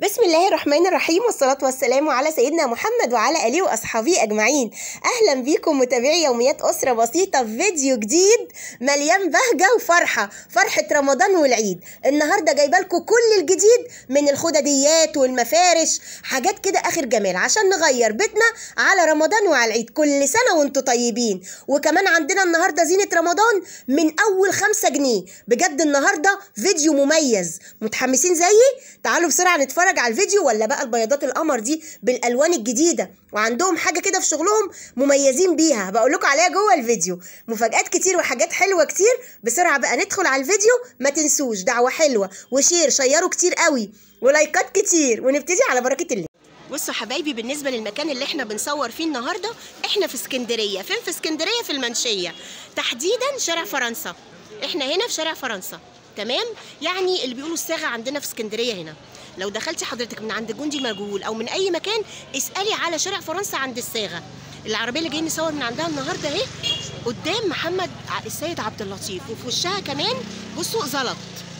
بسم الله الرحمن الرحيم والصلاة والسلام على سيدنا محمد وعلى آله وأصحابه أجمعين أهلا بيكم متابعي يوميات أسرة بسيطة في فيديو جديد مليان بهجة وفرحة فرحة رمضان والعيد النهاردة جايبة لكم كل الجديد من الخدديات والمفارش حاجات كده آخر جمال عشان نغير بيتنا على رمضان وعلى العيد كل سنة وانتم طيبين وكمان عندنا النهاردة زينة رمضان من أول خمسة جنيه بجد النهاردة فيديو مميز متحمسين زيي تعالوا بسرعة نتفرج على الفيديو ولا بقى البياضات القمر دي بالالوان الجديده وعندهم حاجه كده في شغلهم مميزين بيها بقول لكم عليها جوه الفيديو مفاجات كتير وحاجات حلوه كتير بسرعه بقى ندخل على الفيديو ما تنسوش دعوه حلوه وشير شيروا كتير قوي ولايكات كتير ونبتدي على بركه الله بصوا حبايبي بالنسبه للمكان اللي احنا بنصور فيه النهارده احنا في اسكندريه فين في اسكندريه في المنشيه تحديدا شارع فرنسا احنا هنا في شارع فرنسا تمام يعني اللي بيقولوا الصاغه عندنا في اسكندريه هنا لو دخلتي حضرتك من عند جندي مجهول او من اي مكان اسالي على شارع فرنسا عند الصاغه العربيه اللي جايين نصور من عندها النهارده اهي قدام محمد السيد عبد اللطيف وفي وشها كمان بصوا زلط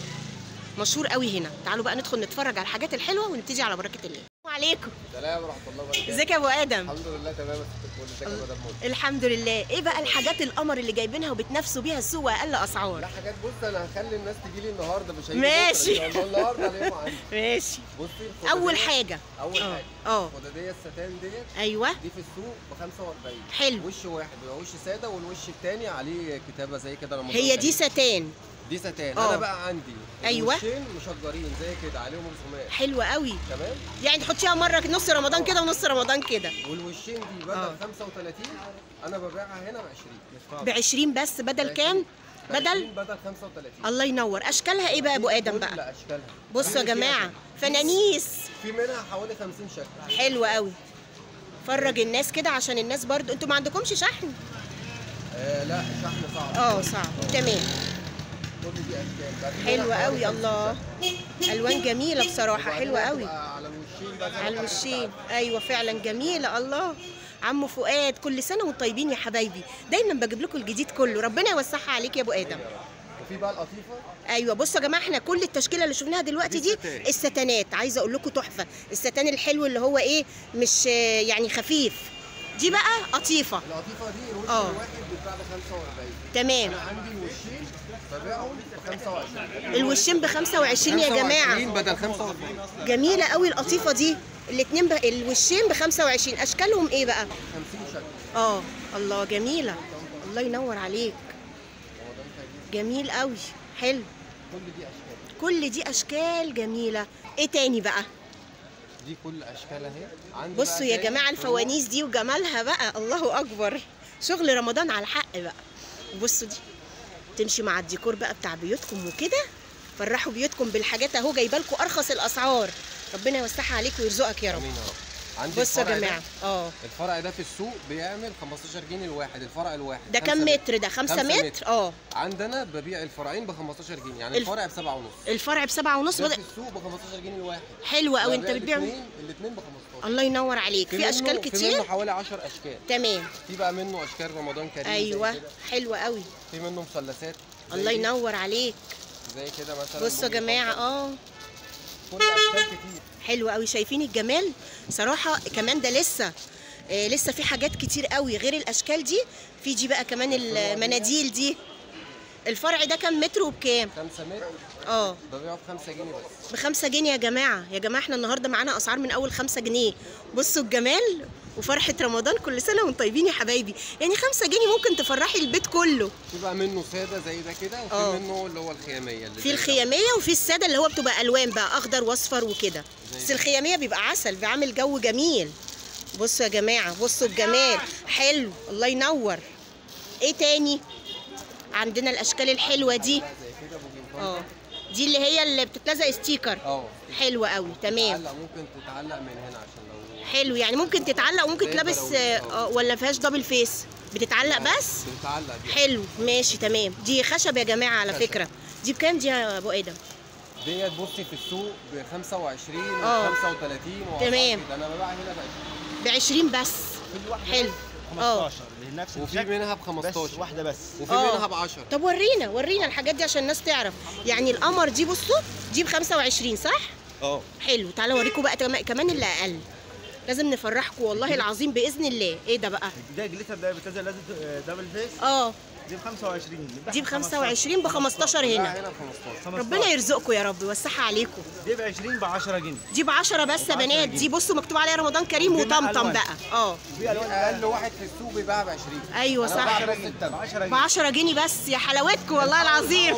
مشهور قوي هنا تعالوا بقى ندخل نتفرج على الحاجات الحلوه ونبتدي على بركه الله السلام عليكم سلام ورحمه الله وبركاته ازيك يا ابو ادم الحمد لله تمام يا ست الكل ازيك يا مدام منى الحمد لله ايه بقى الحاجات القمر اللي جايبينها وبتنافسوا بيها السوق واقل لا اسعار حاجات بص انا هخلي الناس تجي لي النهارده مش هيجي ماشي. بكرة إن شاء الله النهارده عليهم عندي ماشي بصي الخدادية- اول حاجه اول اه حاجه اه الخداديه الستان ديت ايوه دي في السوق ب 45 حلو. وش واحد بيبقى وش ساده والوش الثاني عليه كتابه زي كده رمضان هي دي كريم. ستان دي ستان اه. انا بقى عندي أيوة. وشين مشجرين زي كده عليهم رسومات حلوه قوي تمام يعني تحطيها مره نص رمضان كده ونص رمضان كده والوشين دي بدل اه. 35 انا ببيعها هنا ب 20 ب 20 بس بدل كام ب 20 بدل بدل 35 الله ينور اشكالها ايه بقى يا ابو ادم كل بقى اشكالها بصوا يا كل فيها جماعه شكل. فنانيس في منها حوالي 50 شكل حلوه قوي فرج الناس كده عشان الناس برضو انتوا ما عندكمش شحن آه لا شحن صعب اه صعب تمام كل دي اشكال بعد كده حلوه حوالي قوي 50 الله شكل. الوان جميله بصراحه وبعدين حلوه قوي هتبقى على الوشين بقى زي ما على حضرتك الوشين عارفة. ايوه فعلا جميله الله عمو فؤاد كل سنه وانتم طيبين يا حبايبي دايما بجيب لكم الجديد كله ربنا يوسعها عليك يا ابو ادم وفي بقى القطيفه ايوه بصوا يا جماعه احنا كل التشكيله اللي شفناها دلوقتي دي دي ستان. الستانات عايزه اقول لكم تحفه الستان الحلو اللي هو ايه مش آه، يعني خفيف دي بقى قطيفه القطيفه دي الوش اه. الواحد بيتباع ب 45 تمام انا عندي الوشين ببيعهم ب 25 الوشين ب 25 يا جماعه 25 بدل 45 جميله قوي القطيفه دي الاثنين ب... الوشين ب 25 اشكالهم ايه بقى 50 شكل اه الله جميله الله ينور عليك رمضان كريم جميل قوي حلو كل دي اشكال كل دي اشكال جميله ايه تاني بقى دي كل اشكالها اهي عندي بصوا بقى يا تاني جماعه فروع. الفوانيس دي وجمالها بقى الله اكبر شغل رمضان على الحق بقى بصوا دي تمشي مع الديكور بقى بتاع بيوتكم وكده فرحوا بيوتكم بالحاجات اهو جايبه لكم ارخص الاسعار ربنا يوسعها عليك ويرزقك يا رب امين يا رب عندي بصوا يا الفرع ده- جماعه اه الفرع ده في السوق بيعمل 15 جنيه الواحد الفرع الواحد ده كام خمسة متر ده 5 خمسة متر متر. اه عندنا ببيع الفرعين ب 15 جنيه يعني الف- الفرع ب 7 ونص الفرع بسبعة ونص ده بدأ في السوق ب 15 جنيه الواحد حلو قوي انت بتبيع الاثنين ب 15 الله ينور عليك في منه- اشكال في كتير منه حوالي 10 اشكال تمام في بقى منه اشكال رمضان كريم زي ايوه كده. حلوه قوي في منه مثلثات زي الله دي، ينور عليك زي كده مثلا بصوا يا برج جماعه الفضة. اه كل اشكال كتير حلو قوي شايفين الجمال صراحه كمان ده لسه آه لسه في حاجات كتير قوي غير الاشكال دي في دي بقى كمان المناديل دي الفرع ده كام متر وبكام 5 متر اه ببيعه ب 5 جنيه بس بخمسة جنيه يا جماعة يا جماعة احنا النهاردة معانا أسعار من أول خمسة جنيه بصوا الجمال وفرحة رمضان كل سنة وانتم طيبين يا حبايبي يعني خمسة جنيه ممكن تفرحي البيت كله في بقى منه ساده زي ده كده وفي اه. منه اللي هو الخياميه اللي في زي ده. الخيامية وفي السادة اللي هو بتبقى ألوان بقى أخضر وأصفر وكده زي بس ده. الخيامية بيبقى عسل بيعمل جو جميل بصوا يا جماعة بصوا الجمال حلو الله ينور ايه تاني عندنا الأشكال الحلوة دي زي كده بوجين اه دي اللي هي اللي بتتلزق ستيكر اه حلوة قوي تمام تتعلق ممكن تتعلق من هنا عشان لو حلو يعني ممكن تتعلق وممكن زي تلبس البراويز، آه، ولا فيهاش دبل فيس بتتعلق بس بتتعلق دي حلو ماشي تمام دي خشب يا جماعه على خشب. فكره دي بكام دي يا ابو ادم ديت بصي في السوق ب 25 اه. و 35 و تمام. ده انا ببيعها هنا ب 20 ب 20 بس في الواحده حلو اه 15 اللي نفس وفي الشكل منها ب بس 15 واحده بس وفي اه. منها ب 10 طب ورينا ورينا الحاجات دي عشان الناس تعرف يعني القمر دي بصوا دي ب 25 صح اه حلو تعالوا اوريكم بقى كم- كمان اللي اقل لازم نفرحكم والله العظيم باذن الله ايه ده بقى ده جليتر ده بتنزل لازم دبل فيس اه دي ب 25 دي ب 25 ب 15 هنا هنا ب 15 ربنا يرزقكم يا رب ويوسعها عليكم دي ب 20 ب 10 جنيه دي ب 10 بس يا ب 10 بنات جنيه. دي بصوا مكتوب عليها رمضان كريم وفي منها وطمطم ألوان. بقى اه في دي الوان اقل واحد في السوق بيباع ب 20 ايوه أنا صح ببيع 10 نص جنيه التمن. ب 10 ب جنيه 10 جنيه بس يا حلاوتكم والله العظيم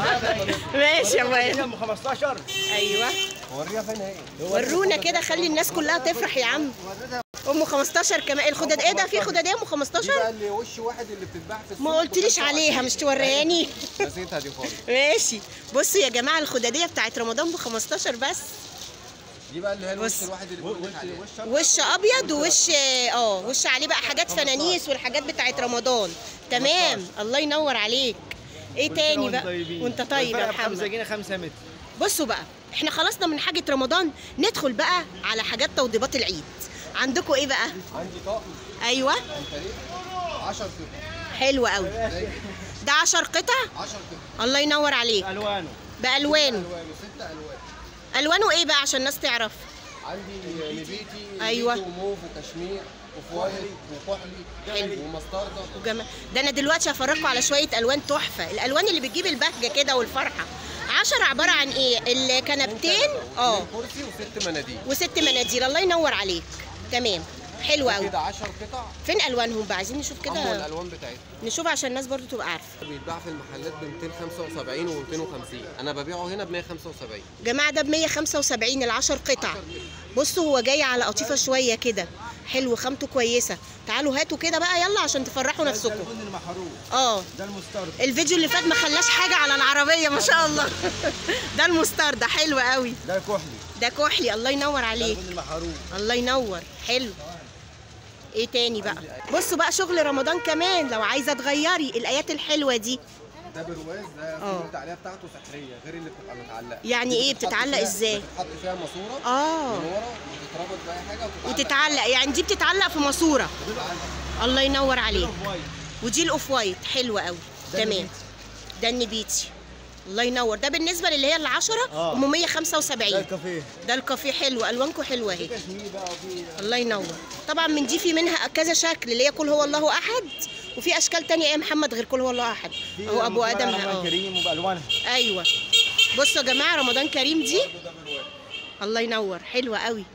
ماشي يا ابويا ب 15 ايوه وريها فين هي ورونا كده خلي الناس كلها تفرح يا عم ام 15 كمان الخداد ايه ده في خداديه ام دي 15 بقى اللي وش واحد اللي بتتباع في السوق ما قلتليش عليها مش تورياني نسيتها دي خالص ماشي بصوا يا جماعه الخداديه بتاعت رمضان ب 15 بس دي بقى اللي هي الوش بص. الواحد اللي بقول لك عليه وش ابيض ووش اه وش عليه بقى حاجات فنانيس والحاجات بتاعت رمضان تمام الله ينور عليك ايه تاني بقى وانت طيب يا 5 محمد جنيه 5 متر بصوا بقى احنا خلصنا من حاجه رمضان ندخل بقى على حاجات توضيبات العيد عندكم ايه بقى عندي طقم ايوه انتريه 10 قطع حلو قوي زي ده 10 قطع 10 قطع الله ينور عليك الوانه بالوان الوان وست الوان الوانه ايه بقى عشان الناس تعرف عندي نبيتي أيوة. نبيتي وموف وكشمير وفوايل وكحلي حلو. ومستردة وجمال ده انا دلوقتي هفرجكم على شويه الوان تحفه الالوان اللي بتجيب البهجه كده والفرحه 10 عباره عن ايه الكنبتين اه كرسي وست مناديل وست مناديل الله ينور عليك تمام حلو قوي كده 10 قطع فين الوانهم بقى عايزين نشوف اما كده الالوان بتاعتها نشوف عشان الناس برضو تبقى عارفه بيتباع في المحلات ب 275 و 250 انا ببيعه هنا ب 175 جماعه ده ب 175 ال 10 قطع بصوا هو جاي على قطيفه شويه كده حلو خامته كويسه تعالوا هاتوا كده بقى يلا عشان تفرحوا ده نفسكم البن المحروق اه ده المسترد الفيديو اللي فات ما خلاش حاجه على العربيه ما شاء الله ده المستردة حلو قوي ده الكحلي ده كحلي الله ينور ده عليك البن المحروق الله ينور حلو ايه تاني بقى بصوا بقى شغل رمضان كمان لو عايزه تغيري الايات الحلوه دي ده برواز ده آه. في التعليقه بتاعته سحريه غير اللي بتبقى متعلقه يعني دي ايه بتتحط بتتعلق فيها- ازاي؟ بتتحط فيها ماسوره اه من ورا وتتربط باي حاجه وتتعلق وتتعلق يعني دي بتتعلق في ماسوره الله ينور عليك وايت ودي الاوف وايت حلوه قوي ده تمام النبيتي. ده النبيتي الله ينور ده بالنسبه للي هي العشرة آه. ام ده 175 الكافيه ده الكافيه حلو الوانكم حلوه اهي كشمير بقى وفي الله ينور طبعا من دي في منها كذا شكل اللي هي كل هو الله احد وفي اشكال تانية يا محمد غير كل هو الله احد في هو ابو ادم رمضان اه كريم وبالوانها ايوه بصوا يا جماعه رمضان كريم دي الله ينور حلوه قوي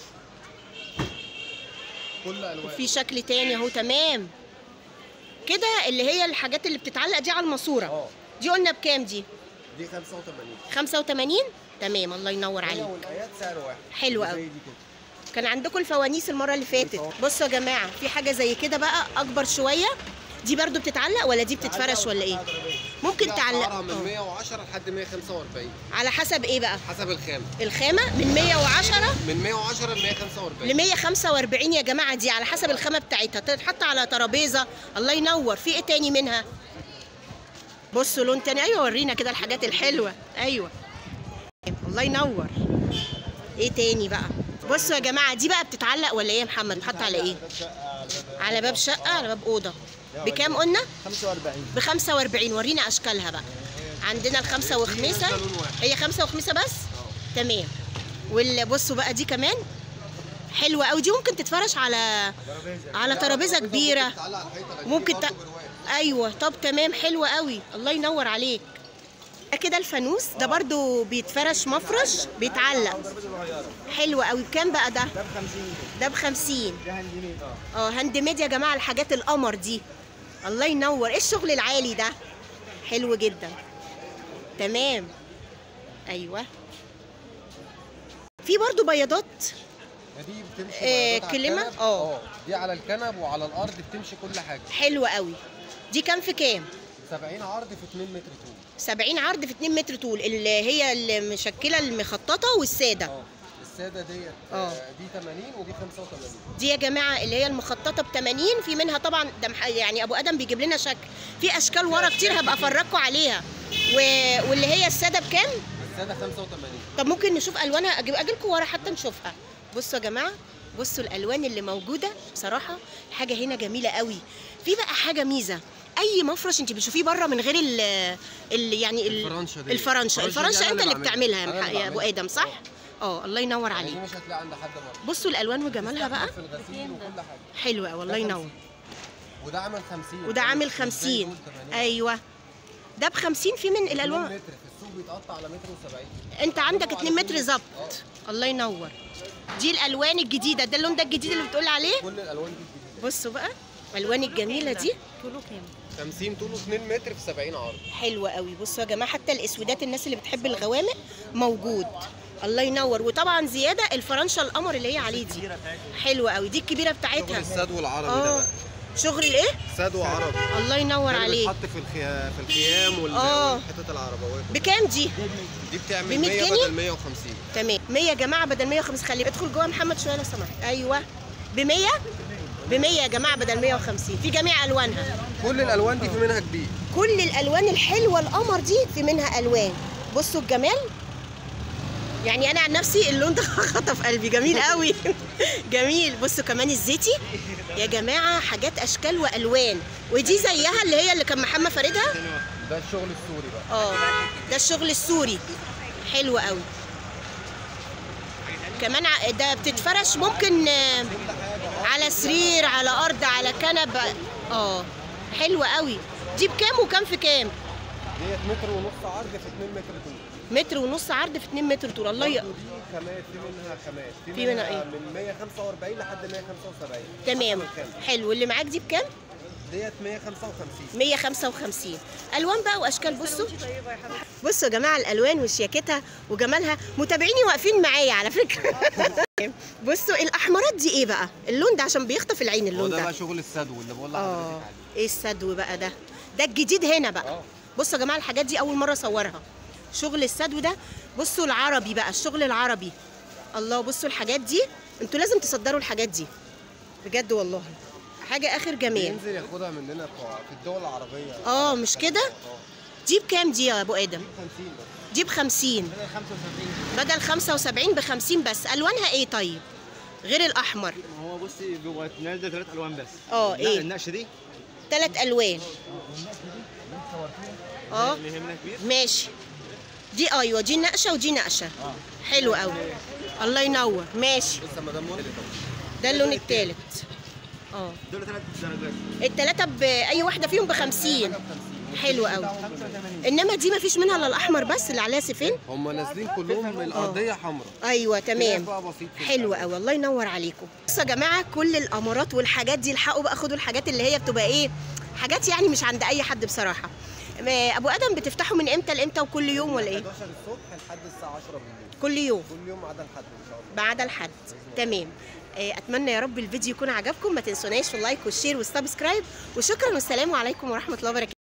كل الوان وفي شكل تاني اهو تمام كده اللي هي الحاجات اللي بتتعلق دي على الماسوره اه دي قلنا بكام دي دي 85 85 تمام الله ينور هي عليك والايات سعر واحد حلو زي قوي دي كده كان عندكم الفوانيس المره اللي فاتت بصوا يا جماعه في حاجه زي كده بقى اكبر شويه دي برضو بتتعلق ولا دي بتتفرش ولا ايه ممكن دي تعلق أسعارها من آه. 110 لحد 145 على حسب ايه بقى حسب الخامه الخامه من 110 من 110 ل 145 ل 145 يا جماعه دي على حسب الخامه بتاعتها تتحط على ترابيزه الله ينور في ايه تاني منها بصوا لون تاني ايوه ورينا كده الحاجات الحلوه ايوه الله ينور ايه تاني بقى بصوا يا جماعه دي بقى بتتعلق ولا ايه يا محمد بتحط على ايه على باب شقه على باب اوضه بكام قلنا 45 ب 45 ورينا اشكالها بقى عندنا الخمسه وخميسه لون واحد. هي خمسه وخميسه بس تمام واللي بصوا بقى دي كمان حلوه قوي دي ممكن تتفرش على على ترابيزه كبيره بتتعلق على الحيطه دي ممكن ت... برضه برواز. ايوه طب تمام حلوه قوي الله ينور عليك ده كده الفانوس ده برضو بيتفرش مفرش بيتعلق ترابيزه صغيره حلو قوي بكام بقى ده ده ب 50 ده ب 50 ده هاند ميد اه اه هاند ميد يا جماعه الحاجات القمر دي الله ينور ايه الشغل العالي ده حلو جدا تمام ايوه في برضو بياضات دي بتمشي آه، بياضات على كلمة؟ الكنب. آه. اه دي على الكنب وعلى الارض بتمشي كل حاجه حلوه قوي دي كام في كام 70 عرض في 2 متر طول 70 عرض في 2 متر طول اللي هي المشكله المخططه والساده اه الساده ديت آه. آه، دي 80 ودي 85 دي يا جماعه اللي هي المخططه ب 80 في منها طبعا ده مح- يعني ابو ادم بيجيب لنا شكل في اشكال ورا كتير هبقى افرجكم عليها و... واللي هي الساده بكام الساده 85 طب ممكن نشوف الوانها اجيب اجي لكم ورا حتى نشوفها بصوا يا جماعه بصوا الالوان اللي موجوده بصراحه حاجه هنا جميله قوي في بقى حاجه ميزه اي مفرش انت بتشوفيه بره من غير ال ال يعني ال- الفرنشة دي. الفرنشه الفرنشة دي الفرنشه أنا انت اللي اللي بعملها. بتعملها يا أنا مح- اللي يا ابو بعملها. ادم صح اه الله ينور يعني دي عليك مش هتلاقي عند حد بره بصوا الالوان وجمالها بقى في الغسيل وكل حاجه حلوه والله ده ينور 50. وده عامل 50 وده عامل مش زي 50 دول 80. ايوه ده ب 50 في من 2 الالوان متر في السوق بيتقطع على متر و70 انت عندك 2 متر ظبط الله ينور دي الالوان الجديده ده اللون ده الجديد اللي بتقول عليه كل الالوان دي جديده بصوا بقى الالوان الجميله دي 50 طوله 2 متر في 70 عرض حلوه قوي بصوا يا جماعه حتى الاسودات الناس اللي بتحب الغوامق موجود الله ينور وطبعا زياده الفرنشه القمر اللي هي عليه دي حلوه قوي دي الكبيره شغل بتاعتها السدو العربي ده اه بقى شغل الايه سدو عربي الله ينور ده اللي عليك بيتحط في الخيام في الخيام وال- آه. والحتت العربويه بكام دي دي بتعمل ب 100 100 جنيه؟ بدل 150 تمام 100 يا جماعه بدل 150 خلي ادخل جوه محمد شويه لو سمحت ايوه ب 100 ب 100 يا جماعه بدل 150 في جميع الوانها كل الالوان دي في منها كبير كل الالوان الحلوه القمر دي في منها الوان بصوا الجمال يعني انا عن نفسي اللون ده خطف قلبي جميل قوي جميل بصوا كمان الزيتي يا جماعه حاجات اشكال والوان ودي زيها اللي هي اللي كان محمد فاردها ده الشغل السوري بقى اه ده الشغل السوري حلو قوي كمان ع- ده بتتفرش ممكن آه، على سرير على ارض على كنبه اه حلوه قوي دي بكام وكام في كام ديت متر ونص عرض في 2 متر طول متر ونص عرض في 2 متر طول الله ي... برضه دي خامات في منها خامات في, في منها إيه؟ من 145 لحد 175 تمام حسب الخامة. حلو اللي معاك دي بكام ديت 155 155 الوان بقى واشكال بصوا بصوا يا جماعه الالوان وشياكتها وجمالها متابعيني واقفين معايا على فكره بصوا الاحمرات دي ايه بقى اللون ده عشان بيخطف العين هو اللون ده ده بقى شغل السدو اللي بقول اه لحضرتك عليه ايه السدو بقى ده ده الجديد هنا بقى اه بصوا يا جماعه الحاجات دي اول مره اصورها شغل السدو ده بصوا العربي بقى الشغل العربي الله بصوا الحاجات دي انتوا لازم تصدروا الحاجات دي بجد والله حاجه اخر جمال ينزل ياخدها مننا في في الدول العربيه اه مش كده دي بكام دي يا ابو ادم 50 بس دي ب 50 بدل 75 ب 50 بس الوانها ايه طيب غير الاحمر هو بصي جوه نازل ثلاث الوان بس اه لا، ايه النقشه دي ثلاث الوان اه اللي يهمنا كبير ماشي دي ايوه دي نقشه ودي نقشه حلو قوي الله ينور ماشي بص يا مدام منى ده اللون الثالث اه دول ثلاث درجات الثلاثه باي واحده فيهم ب 50 حلو قوي انما دي ما فيش منها الا الاحمر بس اللي عليها سيفين هم نازلين كلهم الارضيه حمراء ايوه تمام بقى بسيط في حلو الألوان. قوي الله ينور عليكم بصوا يا جماعه كل الامارات والحاجات دي الحقوا بقى خدوا الحاجات اللي هي بتبقى ايه حاجات يعني مش عند اي حد بصراحه ما- ابو ادم بتفتحوا من امتى لامتى وكل يوم ولا ايه 11 الصبح لحد الساعه 10 بالليل كل يوم كل يوم ما عدا الحد ان شاء الله بعد الحد تمام آه، اتمنى يا رب الفيديو يكون عجبكم ما تنسوناش في اللايك والشير والسبسكرايب وشكرا والسلام عليكم ورحمه الله وبركاته